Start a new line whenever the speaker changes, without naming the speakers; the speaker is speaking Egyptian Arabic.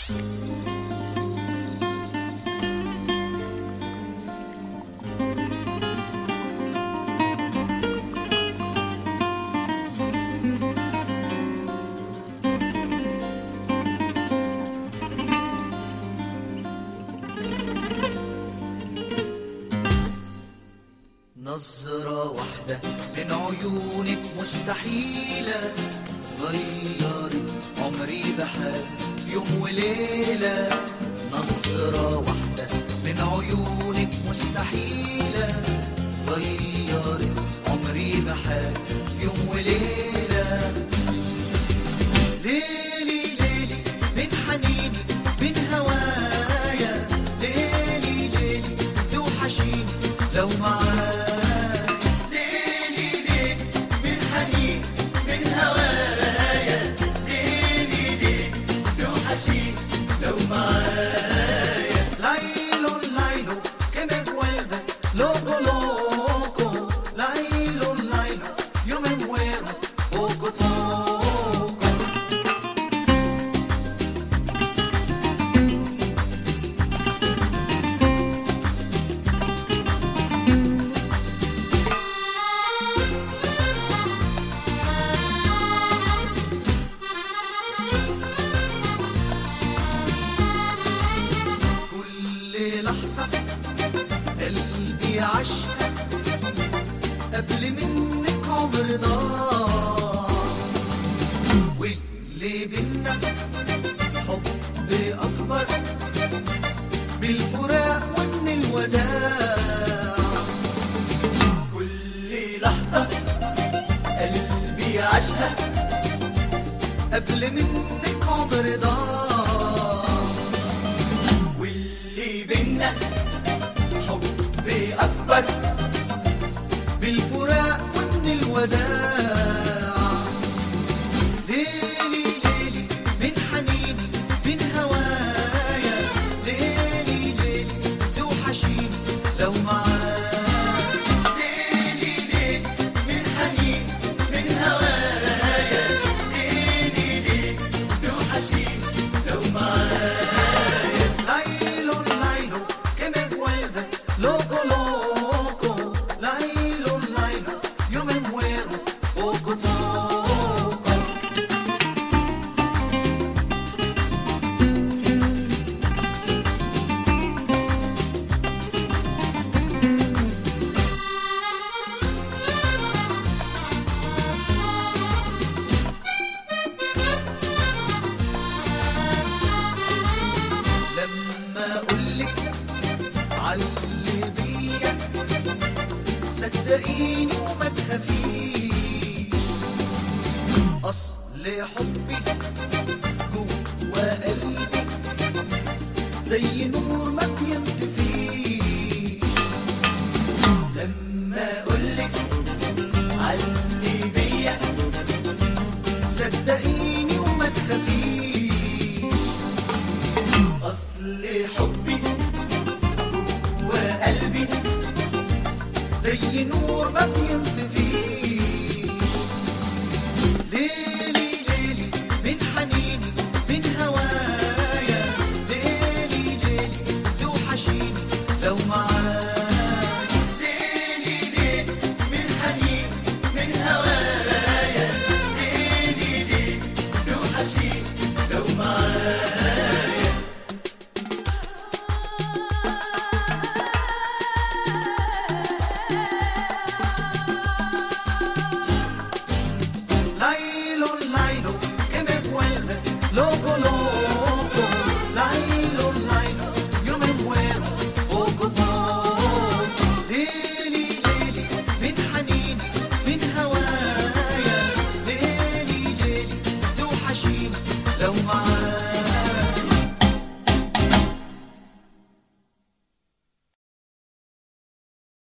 نظرة واحدة من عيونك مستحيلة غيرت عمري بحال يوم وليلة نظرة واحدة من عيونك مستحيلة غيرت عمري بحال يوم وليلة ليلي ليلي من حنيني من هوايا ليلي ليلي توحشيني لو معاك ليلي ليلي من حنيني من هوايا ليلي ليلي توحشيني لو معايا ليلو ليلو que me vuelve loco loco ليلو ليلو yo me muero poco poco كل لحظة قلبي عشقة قبل منك عمر ضاع واللي بينا حب أكبر بالفراق ومن الوداع كل لحظة قلبي عشقة قبل منك عمر ضاع واللي بينا حب أكبر بالفراق ومن الوداع ليلي ليلي من حنيني من هوايا ليلي ليلي توحشيني لو معاك ليلي ليلي من حنيني من هوايا ليلي ليلي توحشيني لو معاك Lailo, Lailo, que me vuelve loco, loco. Lailo, Lailo, yo me muero poco, poco. لما اقولك علي بيا صدقيني وما تخافيش اصل حبي جوا قلبي زي نور ما بينطفيش لما اقولك علي بيا صدقيني وما تخافيش أصل حبي وقلبي زي نور ما